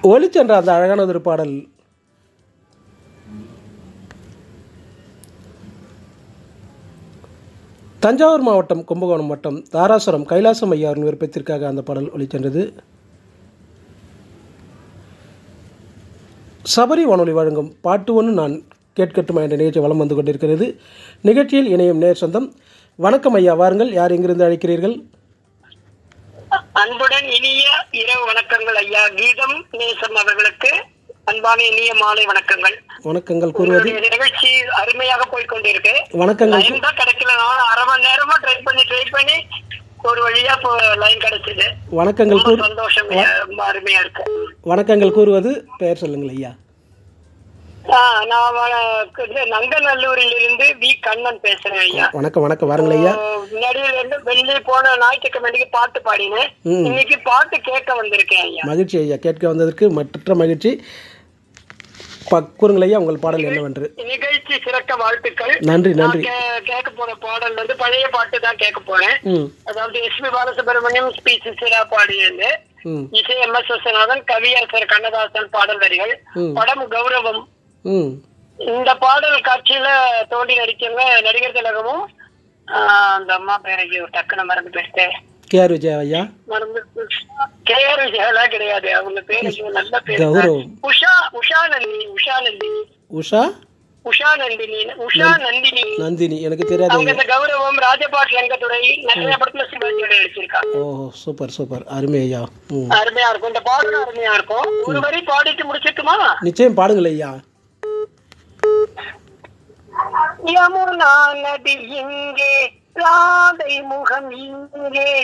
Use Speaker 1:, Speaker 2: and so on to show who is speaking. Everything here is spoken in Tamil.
Speaker 1: ஒலிச்சென்ற அந்த அழகான ஒரு பாடல் தஞ்சாவூர் மாவட்டம் கும்பகோணம் வட்டம் தாராசுரம் கைலாசம் ஐயா அவர்கள் விருப்பத்திற்காக அந்த பாடல் ஒலிச்சென்றது சபரி வானொலி வழங்கும் பாட்டு ஒன்று நான் கேட்கட்டுமா என்ற நிகழ்ச்சி வலம் வந்து கொண்டிருக்கிறது நிகழ்ச்சியில் இணையும் நேர் சொந்தம் வணக்கம் ஐயா வாருங்கள் யார் எங்கிருந்து அழைக்கிறீர்கள்
Speaker 2: அன்புடன் இனிய இரவு வணக்கங்கள் ஐயா கீதம் நேசம் அவர்களுக்கு அன்பான இனிய மாலை வணக்கங்கள்
Speaker 1: வணக்கங்கள் கூறுவது
Speaker 2: உங்களுடைய நிகழ்ச்சி அருமையாக போய் கொண்டிருக்கு
Speaker 1: வணக்கங்கள்
Speaker 2: லைன் தான் கிடைக்கல நான் அரை மணி நேரமா ட்ரை பண்ணி ட்ரை பண்ணி ஒரு வழியா இப்போ லைன் கிடைச்சது
Speaker 1: வணக்கங்கள்
Speaker 2: ரொம்ப
Speaker 1: கூறு
Speaker 2: சந்தோஷம் ஐயா. ரொம்ப அருமையா இருக்கு
Speaker 1: வணக்கங்கள் கூறுவது பெயர் சொல்லுங்கள் ஐயா
Speaker 2: ஆ, நான் வ- இது நங்கநல்லூரில் இருந்து வி கண்ணன் பேசுறேன் ஐயா
Speaker 1: வணக்கம் வணக்கம் வாருங்கள் ஐயா
Speaker 2: நடுவில் இருந்து வெள்ளி போன ஞாயிற்றுக்கிழமைக்கு பாட்டு பாடினேன்
Speaker 1: ம்.
Speaker 2: இன்னைக்கு பாட்டு கேட்க வந்திருக்கேன் ஐயா
Speaker 1: மகிழ்ச்சி ஐயா கேட்க வந்ததற்கு மற்ற மகிழ்ச்சி ப- கூறுங்கள் ஐயா உங்கள் பாடல் என்னவென்று
Speaker 2: நிகழ்ச்சி சிறக்க வாழ்த்துக்கள்
Speaker 1: நன்றி
Speaker 2: நான்
Speaker 1: நன்றி
Speaker 2: கே- கேட்க போற பாடல் வந்து பழைய பாட்டு தான் கேட்க போறேன்
Speaker 1: ம்
Speaker 2: அதாவது எஸ் பி பாலசுப்ரமணியம் பி சிசிரா பாடியது
Speaker 1: ம்
Speaker 2: இசை எம் எஸ் விஸ்வநாதன் கவியரசர் கண்ணதாசன் பாடல் வரிகள்
Speaker 1: ம்.
Speaker 2: படம் கௌரவம்
Speaker 1: ம்
Speaker 2: இந்த பாடல் காட்சியில தோண்டி நடிக்கிறவங்க நடிகர் திலகமும் ஆஹ், அந்த அம்மா பேரைக்கு டக்குன்னு மறந்து பேசிட்டேன்
Speaker 1: கேஆர் விஜயா ஐயா
Speaker 2: மறந்து கே ஆர் விஜயெல்லாம் கிடையாது அவங்க பேரு நல்ல பேரு
Speaker 1: கௌரவம்
Speaker 2: உஷா உஷா நந்தினி உஷா நந்தினி
Speaker 1: உஷா
Speaker 2: உஷா நந்தினி உஷா நந்தினி
Speaker 1: நந்தினி எனக்கு தெரியாது
Speaker 2: அவங்க இந்த கௌரவம் ராஜபாட் ரங்கத்துறை நிறைய படத்துல சிவாஜியோட நடிச்சிருக்காங்க
Speaker 1: ஓ சூப்பர் சூப்பர் அருமை ஐயா ம்
Speaker 2: அருமையா இருக்கும் இந்த பாடலும் அருமையா இருக்கும் ஒரு வரி பாடிட்டு முடிச்சிட்டுமா
Speaker 1: நிச்சயம் பாடுங்கள் ஐயா
Speaker 2: யமுனா நதி இங்கே ராதை முகம் இங்கே